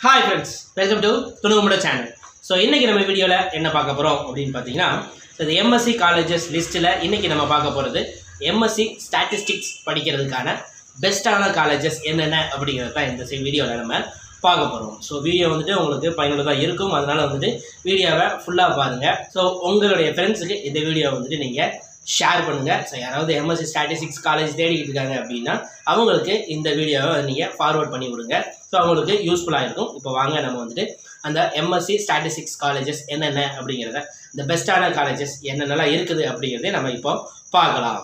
hi friends welcome to துணுகுமுட channel so இன்றைக்கி நம்ம வீடியோவில் என்ன பார்க்க போகிறோம் அப்படின்னு பார்த்தீங்கன்னா ஸோ இந்த எம்எஸ்சி காலேஜஸ் லிஸ்ட்டில் இன்றைக்கி நம்ம பார்க்க போகிறது எம்எஸ்சி ஸ்டாட்டிஸ்டிக்ஸ் படிக்கிறதுக்கான பெஸ்ட்டான காலேஜஸ் என்னென்ன அப்படிங்கிறது தான் இந்த வீடியோவில் நம்ம பார்க்க போகிறோம் ஸோ வீடியோ வந்துட்டு உங்களுக்கு பயனுள்ளதாக இருக்கும் அதனால் வந்துட்டு வீடியோவை ஃபுல்லாக பாருங்கள் ஸோ உங்களுடைய ஃப்ரெண்ட்ஸுக்கு இந்த வீடியோ வந்துட்டு நீங்கள் ஷேர் பண்ணுங்கள் ஸோ யாராவது எம்எஸ்சி ஸ்டாட்டிஸ்டிக்ஸ் காலேஜ் தேடிக்கிட்டு இருக்காங்க அப்படின்னா அவங்களுக்கு இந்த வீடியோவை நீங்கள் ஃபார்வர்ட் பண்ணி விடுங்க ஸோ அவங்களுக்கு யூஸ்ஃபுல்லாக இருக்கும் இப்போ வாங்க நம்ம வந்துட்டு அந்த எம்எஸ்சி ஸ்டாட்டிஸ்டிக்ஸ் காலேஜஸ் என்னென்ன அப்படிங்கிறத இந்த பெஸ்ட்டான காலேஜஸ் என்னென்னலாம் இருக்குது அப்படிங்கிறத நம்ம இப்போ பார்க்கலாம்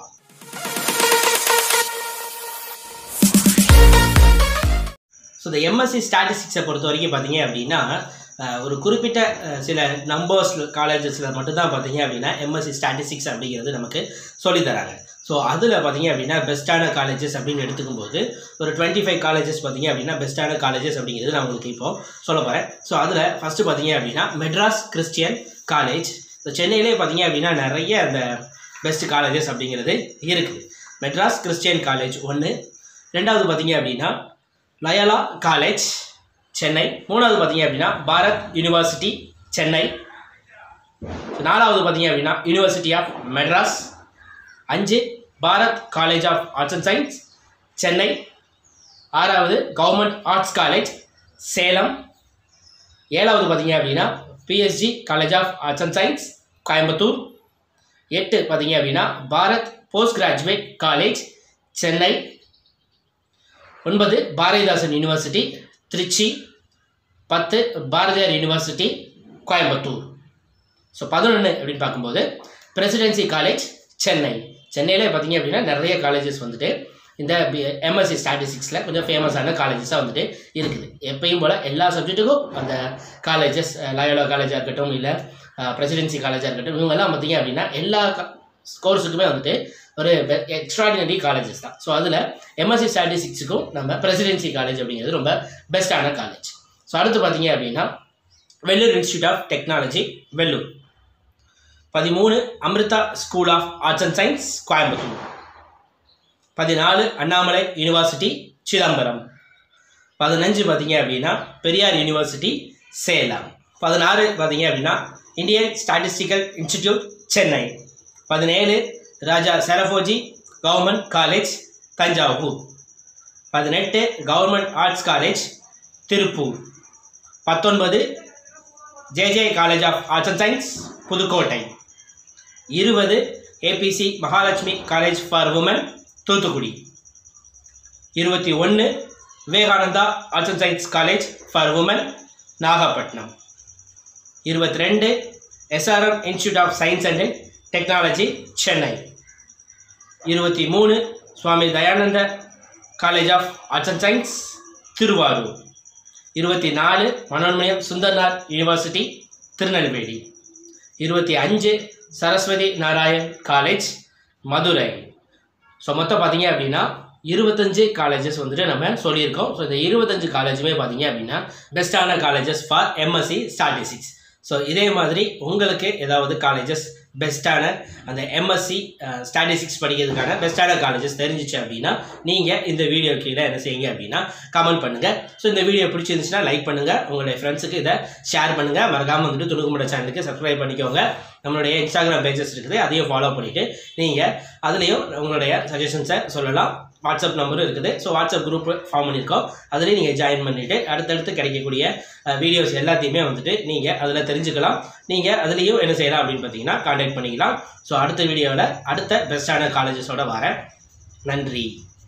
ஸோ இந்த எம்எஸ்சி ஸ்டாட்டிஸ்டிக்ஸை பொறுத்த வரைக்கும் பார்த்தீங்க அப்படின்னா அஹ், ஒரு குறிப்பிட்ட அஹ், சில நம்பர்ஸ் காலேஜஸில் மட்டும்தான் பார்த்தீங்க அப்படின்னா எம்எஸ்சி ஸ்டாட்டிஸ்டிக்ஸ் அப்படிங்கிறது நமக்கு சொல்லித் தராங்க ஸோ அதில் பார்த்தீங்க அப்படின்னா பெஸ்ட்டான காலேஜஸ் அப்படின்னு எடுத்துக்கும் போது ஒரு டுவெண்ட்டி ஃபைவ் காலேஜஸ் பார்த்தீங்க அப்படின்னா பெஸ்ட்டான காலேஜஸ் அப்படிங்கிறது நான் உங்களுக்கு இப்போ சொல்ல போகிறேன் ஸோ அதில் ஃபஸ்ட்டு பார்த்தீங்க அப்படின்னா மெட்ராஸ் கிறிஸ்டியன் காலேஜ் ஸோ சென்னையிலே பார்த்தீங்க அப்படின்னா நிறைய அந்த பெஸ்ட் காலேஜஸ் அப்படிங்கிறது இருக்குது மெட்ராஸ் கிறிஸ்டியன் காலேஜ் ஒன்று ரெண்டாவது பார்த்தீங்க அப்படின்னா லயலா காலேஜ் சென்னை மூணாவது பார்த்தீங்க அப்படின்னா பாரத் யூனிவர்சிட்டி சென்னை நாலாவது பார்த்தீங்க அப்படின்னா யூனிவர்சிட்டி ஆஃப் மெட்ராஸ் அஞ்சு Bharat college of arts and science Chennai ஆறாவது கவர்மெண்ட் ஆர்ட்ஸ் காலேஜ் சேலம் ஏழாவது பார்த்தீங்க அப்படின்னா PSG college of arts and science Coimbatore எட்டு பார்த்தீங்க அப்படின்னா Bharat post graduate college Chennai ஒன்பது பாரதிதாசன் யூனிவர்சிட்டி திருச்சி பத்து பாரதியார் யூனிவர்சிட்டி கோயம்புத்தூர் ஸோ பதினொன்று அப்படின்னு பார்க்கும்போது பிரசிடென்சி காலேஜ் சென்னை சென்னையிலே பார்த்தீங்க அப்படின்னா நிறைய காலேஜஸ் வந்துட்டு இந்த எம்எஸ்சி ஸ்டாட்டிஸ்டிக்ஸில் கொஞ்சம் ஃபேமஸான காலேஜஸாக வந்துட்டு இருக்குது எப்பயும் போல் எல்லா சப்ஜெக்ட்டுக்கும் அந்த காலேஜஸ் லயோலா காலேஜாக இருக்கட்டும் இல்லை பிரசிடென்சி காலேஜாக இருக்கட்டும் இவங்கெல்லாம் பார்த்தீங்க அப்படின்னா எல்லா கோர்ஸுக்குமே வந்துட்டு ஒரு எக்ஸ்ட்ராடினரி காலேஜஸ் தான் ஸோ அதில் எம்எஸ்சி ஸ்டாட்டிஸ்டிக்ஸுக்கும் நம்ம பிரசிடென்சி காலேஜ் அப்படிங்கிறது ரொம்ப பெஸ்ட்டான காலேஜ் ஸோ அடுத்து பார்த்தீங்க அப்படின்னா Vellore institute of technology Vellore பதிமூணு Amrita school of arts and science Coimbatore பதினாலு அண்ணாமலை யூனிவர்சிட்டி சிதம்பரம் பதினஞ்சு பார்த்தீங்க அப்படின்னா பெரியார் யூனிவர்சிட்டி சேலம் பதினாறு பார்த்தீங்க அப்படின்னா இந்தியன் ஸ்டாட்டிஸ்டிக்கல் இன்ஸ்டிடியூட் சென்னை பதினேழு ராஜா சரபோஜி கவர்மெண்ட் காலேஜ் தஞ்சாவூர் பதினெட்டு கவர்மெண்ட் ஆர்ட்ஸ் காலேஜ் திருப்பூர் பத்தொன்பது JJ college of arts and science Pudukkottai இருபது ABC Mahalakshmi college for women Thoothukudi இருபத்தி ஒன்று Vivekananda arts and science college for women Nagapattinam இருபத்தி ரெண்டு SRM institute of science and technology Chennai இருபத்தி மூணு Swami Dayananda college of arts and science Thiruvarur இருபத்தி நாலு மனோன்மயம் சுந்தர்நாத் யூனிவர்சிட்டி திருநெல்வேலி இருபத்தி அஞ்சு சரஸ்வதி நாராயண் காலேஜ் மதுரை ஸோ மொத்தம் பார்த்தீங்க அப்படின்னா இருபத்தஞ்சு காலேஜஸ் வந்துட்டு நம்ம சொல்லியிருக்கோம் ஸோ இந்த இருபத்தஞ்சு காலேஜுமே பார்த்தீங்க அப்படின்னா பெஸ்ட்டான colleges for MSc statistics so இதே மாதிரி உங்களுக்கு ஏதாவது காலேஜஸ் பெஸ்ட்டான அந்த எம்எஸ்சி ஸ்டாட்டிஸ்டிக்ஸ் படிக்கிறதுக்கான பெஸ்ட்டான காலேஜஸ் தெரிஞ்சிச்சு அப்படின்னா நீங்கள் இந்த வீடியோ கீழே என்ன செய்யுங்க அப்படின்னா கமெண்ட் பண்ணுங்கள் ஸோ இந்த வீடியோ பிடிச்சிருந்துச்சுன்னா லைக் பண்ணுங்கள் உங்களுடைய ஃப்ரெண்ட்ஸுக்கு இதை ஷேர் பண்ணுங்கள் மறக்காமல் வந்துட்டு துணுக்குமுட சேனலுக்கு சப்ஸ்கிரைப் பண்ணிக்கோங்க நம்மளுடைய இன்ஸ்டாகிராம் பேஜஸ் இருக்குது அதையும் ஃபாலோ பண்ணிவிட்டு நீங்கள் அதுலேயும் உங்களுடைய சஜஷன்ஸை சொல்லலாம் வாட்ஸ்அப் நம்பரும் இருக்குது ஸோ வாட்ஸ்அப் குரூப் ஃபார்ம் பண்ணியிருக்கோம் அதுலேயும் நீங்கள் ஜாயின் பண்ணிவிட்டு அடுத்தடுத்து கிடைக்கக்கூடிய வீடியோஸ் எல்லாத்தையுமே வந்துட்டு நீங்கள் அதில் தெரிஞ்சுக்கலாம் நீங்கள் அதுலேயும் என்ன செய்யலாம் அப்படின்னு பார்த்தீங்கன்னா காண்டாக்ட் பண்ணிக்கலாம் ஸோ அடுத்த வீடியோவில் அடுத்த பெஸ்ட்டான காலேஜஸோட வரேன் நன்றி